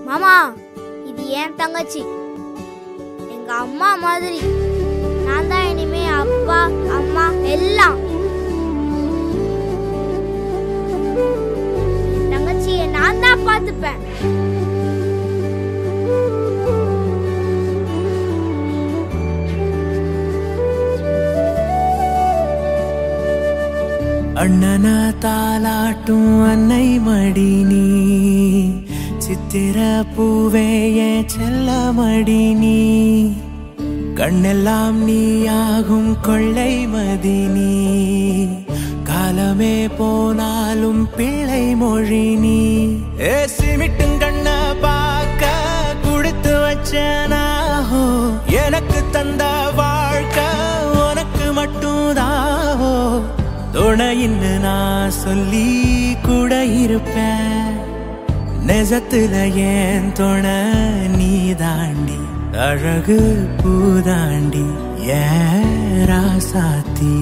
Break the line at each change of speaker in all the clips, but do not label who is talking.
மாமா இது என் தங்கச்சி எங்க அம்மா மாதிரி நான் தான் இனிமே அப்பா அம்மா எல்லாம் என் தங்கச்சியை நான் தான் பார்த்துப்பேன்
அண்ணன தாலாட்டும் அன்னை மடி நீ சித்திர பூவே என் செல்ல மடி நீ கண்ணெல்லாம் நீயாகும் கொள்ளை மதி நீ காலமே போனாலும் பிள்ளை மொழி நீ ஏ சிமிட்டும் கண்ண பார்க்க கொடுத்து வச்சனாஹோ எனக்கு தந்த வாழ்க்கை உனக்கு மட்டும் தாவோ துணையின்னு நான் சொல்லி கூட இருப்பேன் நெசத்துல ஏன் துணை நீ தாண்டி அழகு பூதாண்டி ஏன் ராசாத்தி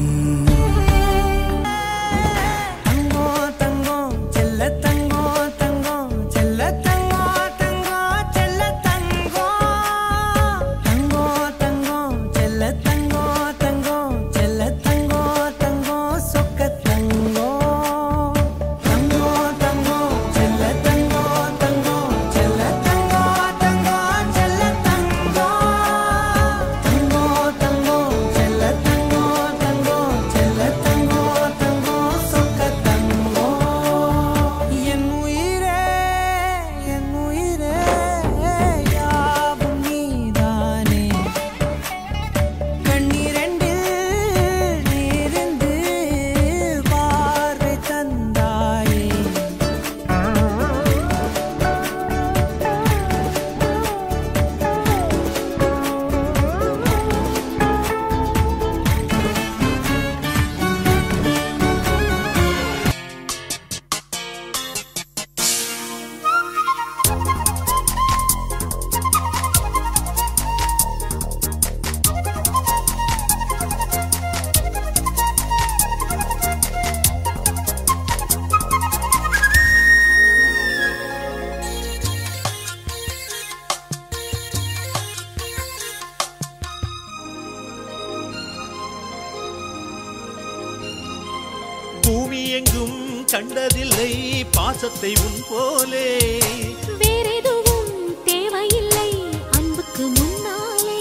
தங்கம் தங்கம் செல்ல தங்கம் தங்கம் செல்ல தங்கம் தங்கம் செல்ல தங்கம் தங்கம் தங்கம் செல்ல தங்கம் தங்கம் செல்ல தங்கம் தங்கம் சொக்க தங்கம் தங்கம் தங்கம் செல்ல தங்கம் தங்கம் செல்ல தங்கம் தங்கம் செல்ல தங்கம் தங்கம் தங்கம் செல்ல தங்கம் தங்கம் செல்ல தங்கம் தங்கம் சொக்க தங்கம் என் உயிரே என் உயிரே யாவும் நீதானே கண்ணீரண்டில் நீரிந்து பார்வை தந்தாயே
பூமி எங்கும் கண்டதில்லை பாசத்தை உன் போலே
வேறெதுவும் தேவையில்லை அன்புக்கு முன்னாலே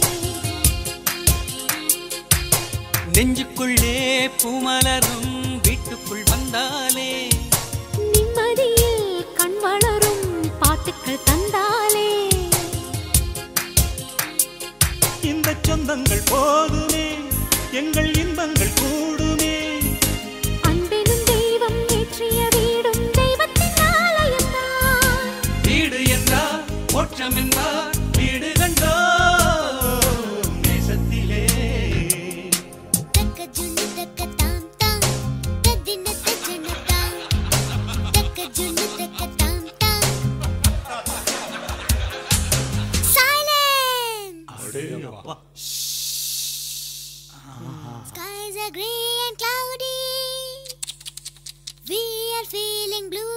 நெஞ்சுக்குள்ளே பூமலரும் வீட்டுக்குள் வந்தாலே
நிம்மதியில் கண் வளரும் பாட்டுக்கள் தந்தாலே
இந்த சொந்தங்கள் போதுமே எங்கள் இன்பங்கள் கூடுமே
அன்பெனும் தெய்வம் ஏற்றிய வீடும் தெய்வத்தின் ஆலயம்தான்
வீடு என்றார் மோட்சம் என்றார் வீடு கண்டோ நேசத்திலே
தக்க ஜுன்னு தக்க தாம் தாம் தத்தின தஜன தாம் தக்க ஜுன்னு தக்க தாம் தாம் Silence! Skies are gray and cloudy. We are feeling blue.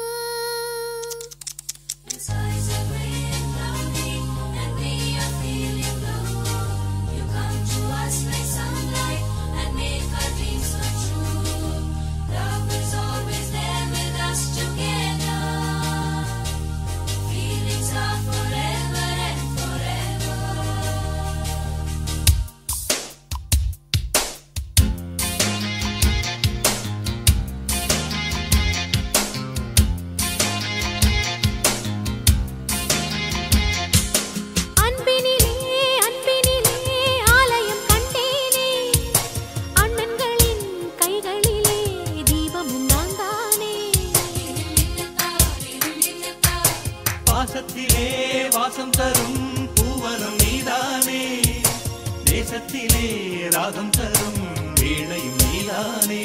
அன்பினிலே அன்பினிலே ஆலயம் கண்டேனே அண்ணன்களின் கைகளிலே தீபமும் நான் தானே
பாசத்திலே வாசம் தரும் பூவனம் நீதானே தேசத்திலே ராகம் தரும் வீணையும் நீதானே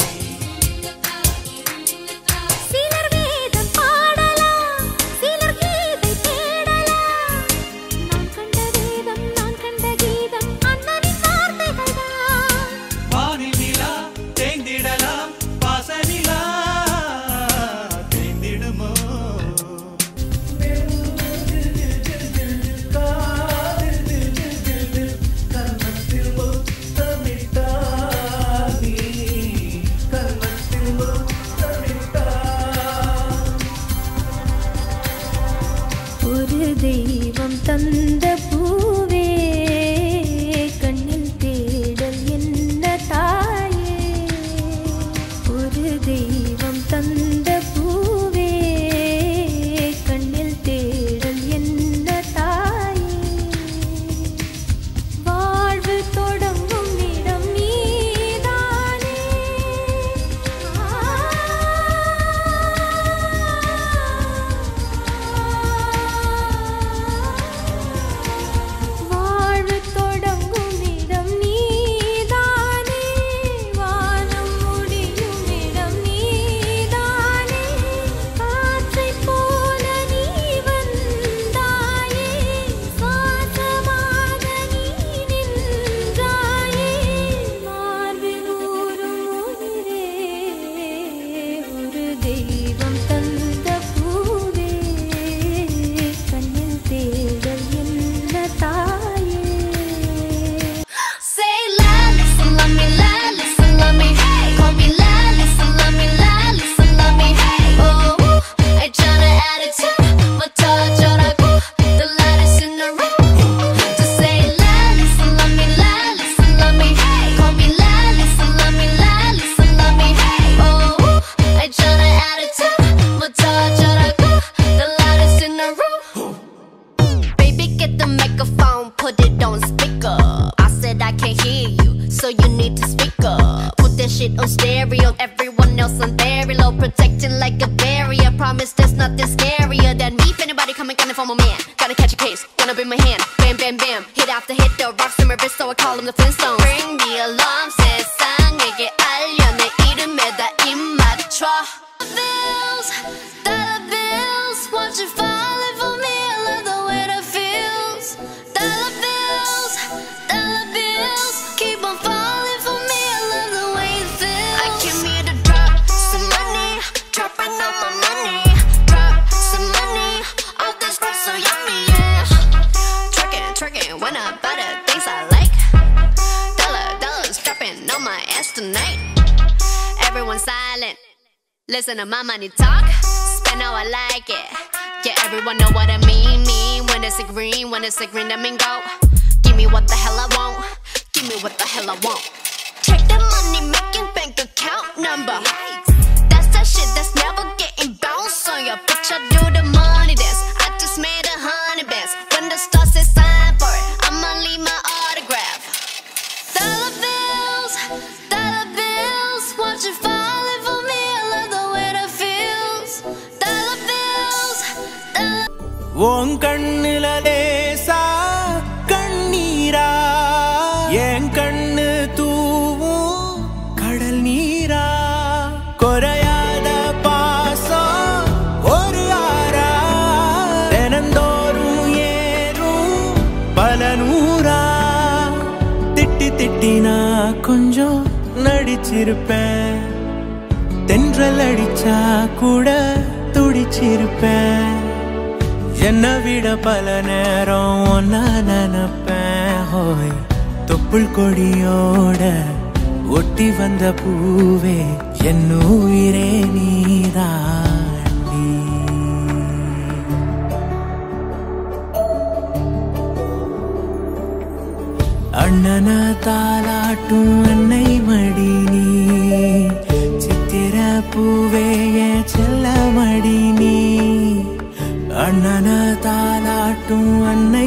சிலர் வேதம் பாடலாம் சிலர் கீதை தேடலாம் நான் கண்ட வேதம் நான் கண்ட கீதம் அண்ணனின் வார்த்தைகள் தான்
வானில் நிலா தேய்ந்திடலாம் பாச நிலா தேய்ந்திடுமோ
promise there's nothing scarier than me. If anybody coming coming for my man, gotta catch a case, gonna bring my hand. Bam, bam, bam. Hit after hit, the rocks in my wrist, so I call him the Flintstones. Ring the alarm, 세상에게 알려 내 이름에다 입 맞춰. Bills, dollar bills, won't you falling for me? I love the way that feels. Dollar bills, dollar bills, keep on falling for me. I love the way it feels. I came here to drop some money, dropping all my money. Drop some money, all this stuff so yummy, yeah. Twerking, twerking, when I buy the things I like. Dollar, dollars dropping on my ass tonight. Everyone silent. Listen to my money talk. Spend how I like it. Yeah, everyone know what I mean. Mean when it's a green, when it's a green, I mean go. Give me what the hell I want. Give me what the hell I want. Check the money making bank account number. That's that shit that's never getting bounced on your bitch. I do the money dance. I just made a hundred bands. When the star says sign for it, I'ma leave my autograph. Dollar bills, dollar bills, won't you falling for me? I love the way that feels. Dollar bills, dollar
உன் கண்ணுல லேசா கண்ணீரா என் கண்ணு தூவும் கடல் நீரா குறையாத பாசம் ஒரு ஆறா தினந்தோறும் ஏறும் பல நூறா திட்டி திட்டி நான் கொஞ்சம் நடிச்சிருப்பேன் தென்றல் அடிச்சா கூட துடிச்சிருப்பேன் என்னை விட பல நேரம் ஒன்னா நினைப்பேன் ஹோய் தொப்புள் கொடியோட ஒட்டி வந்த பூவே என் உயிரே நீதாண்டி அண்ணன தாலாட்டும் அன்னை மடி நீ சித்திர பூவே என் செல்ல மடி நீ அண்ணன தாலாட்டும் அன்னை